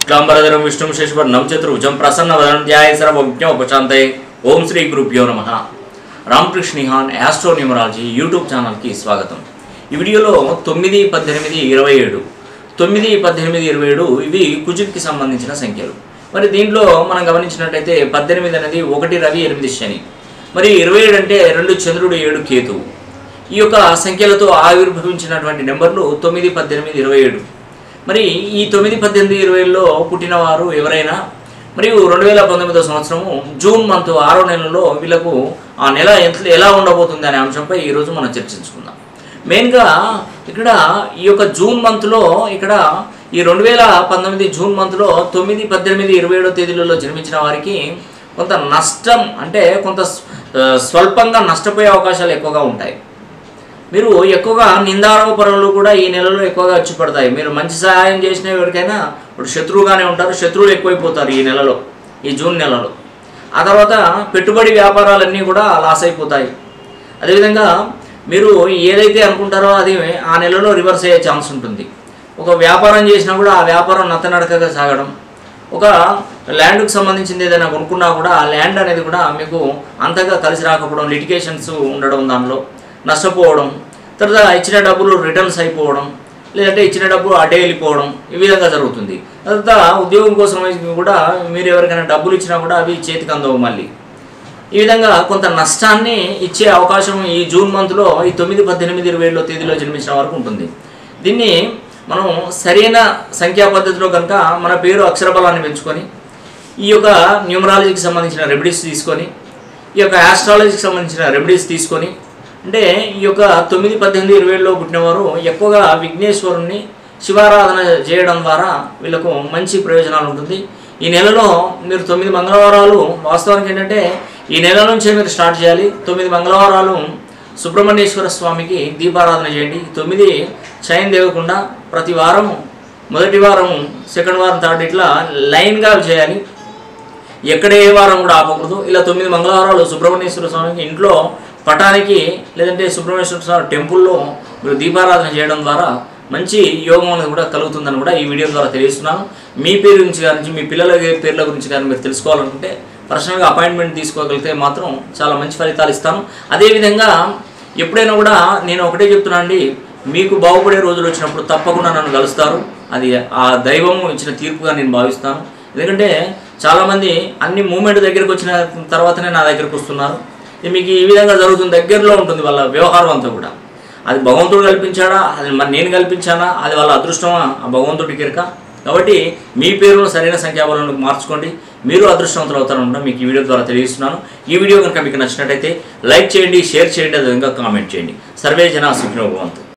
శుక్లాంబరధరం విష్ణుం శశివర్ణం చతుర్భుజం ప్రసన్న వదనంధ్యాయ సర్వజ్ఞోపశాంతయ ఓం శ్రీ గురుభ్యో నమ రామకృష్ణిహాన్ యాస్ట్రో న్యూమరాలజీ యూట్యూబ్ ఛానల్కి స్వాగతం ఈ వీడియోలో తొమ్మిది పద్దెనిమిది ఇరవై ఏడు తొమ్మిది పద్దెనిమిది ఇరవై ఏడు ఇవి కుజుక్కి సంబంధించిన సంఖ్యలు మరి దీంట్లో మనం గమనించినట్టయితే పద్దెనిమిది అనేది ఒకటి రవి ఎనిమిది శని మరి ఇరవై ఏడు అంటే రెండు చంద్రుడు ఏడు కేతువు ఈ యొక్క సంఖ్యలతో ఆవిర్భవించినటువంటి నెంబర్లు తొమ్మిది పద్దెనిమిది ఇరవై ఏడు మరి ఈ తొమ్మిది పద్దెనిమిది ఇరవైలో పుట్టినవారు ఎవరైనా మరియు రెండు వేల పంతొమ్మిదో సంవత్సరము జూన్ మంత్ ఆరో నెలలో వీళ్ళకు ఆ నెల ఎంత ఎలా ఉండబోతుంది అనే అంశంపై ఈరోజు మనం చర్చించుకుందాం మెయిన్గా ఇక్కడ ఈ యొక్క జూన్ మంత్లో ఇక్కడ ఈ రెండు వేల పంతొమ్మిది జూన్ మంత్లో తొమ్మిది పద్దెనిమిది ఇరవై ఏడో తేదీలలో జన్మించిన వారికి కొంత నష్టం అంటే కొంత ఆ, స్వల్పంగా నష్టపోయే అవకాశాలు ఎక్కువగా ఉంటాయి మీరు ఎక్కువగా నిందారోపణలు కూడా ఈ నెలలో ఎక్కువగా వచ్చి పడతాయి మీరు మంచి సహాయం చేసిన ఎవరికైనా ఇప్పుడు శత్రువుగానే ఉంటారు శత్రువులు ఎక్కువైపోతారు ఈ నెలలో ఈ జూన్ నెలలో ఆ తర్వాత పెట్టుబడి వ్యాపారాలన్నీ కూడా లాస్ అయిపోతాయి అదేవిధంగా మీరు ఏదైతే అనుకుంటారో అది ఆ నెలలో రివర్స్ అయ్యే ఛాన్స్ ఉంటుంది ఒక వ్యాపారం చేసినా కూడా ఆ వ్యాపారం నత్తనడకగా సాగడం ఒక ల్యాండ్కి సంబంధించింది ఏదైనా కొనుక్కున్నా కూడా ఆ ల్యాండ్ అనేది కూడా మీకు అంతగా కలిసి రాకపోవడం లిటిగేషన్స్ ఉండడం దానిలో నష్టపోవడం తర్వాత ఇచ్చిన డబ్బులు రిటర్న్స్ అయిపోవడం లేదంటే ఇచ్చిన డబ్బు అటే వెళ్ళిపోవడం ఈ విధంగా జరుగుతుంది తర్వాత ఉద్యోగం కోసం కూడా మీరు ఎవరికైనా డబ్బులు ఇచ్చినా కూడా అవి చేతికి అందవు మళ్ళీ ఈ విధంగా కొంత నష్టాన్ని ఇచ్చే అవకాశం ఈ జూన్ మంత్లో ఈ తొమ్మిది పద్దెనిమిది ఇరవై ఏడులో తేదీలో జన్మించిన వరకు ఉంటుంది దీన్ని మనం సరైన సంఖ్యా పద్ధతిలో కనుక మన పేరు అక్షర బలాన్ని పెంచుకొని ఈ యొక్క న్యూమరాలజీకి సంబంధించిన రెమెడీస్ తీసుకొని ఈ యొక్క ఆస్ట్రాలజీకి సంబంధించిన రెమెడీస్ తీసుకొని అంటే ఈ యొక్క తొమ్మిది పద్దెనిమిది ఇరవై ఏడులో పుట్టినవారు ఎక్కువగా విఘ్నేశ్వరుణ్ణి శివారాధన చేయడం ద్వారా వీళ్ళకు మంచి ప్రయోజనాలు ఉంటుంది ఈ నెలలో మీరు తొమ్మిది మంగళవారాలు వాస్తవానికి ఏంటంటే ఈ నెల నుంచే మీరు స్టార్ట్ చేయాలి తొమ్మిది మంగళవారాలు సుబ్రహ్మణ్యేశ్వర స్వామికి దీపారాధన చేయండి తొమ్మిది చైన్ దేవకుండా ప్రతి వారం మొదటి వారం సెకండ్ వారం థర్డ్ ఇట్లా లైన్గా చేయాలి ఎక్కడ ఏ వారం కూడా ఆపకూడదు ఇలా తొమ్మిది మంగళవారాలు సుబ్రహ్మణ్యేశ్వర స్వామికి ఇంట్లో పటానికి లేదంటే సుబ్రహ్మణ్యేశ్వర స్వామి టెంపుల్లో మీరు దీపారాధన చేయడం ద్వారా మంచి యోగం అనేది కూడా కలుగుతుందని కూడా ఈ వీడియో ద్వారా తెలియజేస్తున్నాను మీ పేరు గురించి కానీ మీ పిల్లల పేర్ల గురించి కానీ మీరు తెలుసుకోవాలనుకుంటే పర్సనల్గా అపాయింట్మెంట్ తీసుకోగలిగితే మాత్రం చాలా మంచి ఫలితాలు ఇస్తాను అదేవిధంగా ఎప్పుడైనా కూడా నేను ఒకటే చెప్తున్నా అండి మీకు బాగుపడే రోజులు వచ్చినప్పుడు తప్పకుండా నన్ను కలుస్తారు అది ఆ దైవము ఇచ్చిన తీర్పుగా నేను భావిస్తాను ఎందుకంటే చాలామంది అన్ని మూమెంట్ దగ్గరికి వచ్చిన తర్వాతనే నా దగ్గరకు వస్తున్నారు ఇది మీకు ఈ విధంగా జరుగుతుంది దగ్గరలో ఉంటుంది వాళ్ళ వ్యవహారం అంతా కూడా అది భగవంతుడు కల్పించాడా అది మరి నేను కల్పించానా అది వాళ్ళ అదృష్టమా ఆ భగవంతుడి కిరక కాబట్టి మీ పేరును సరైన సంఖ్యాబలను మార్చుకోండి మీరు అదృష్టవంతులు అవుతారనుకుంటా మీకు ఈ వీడియో ద్వారా తెలియజేస్తున్నాను ఈ వీడియో కనుక మీకు నచ్చినట్టయితే లైక్ చేయండి షేర్ చేయండి అదేవిధంగా కామెంట్ చేయండి సర్వే జన సుఖినోభవంతు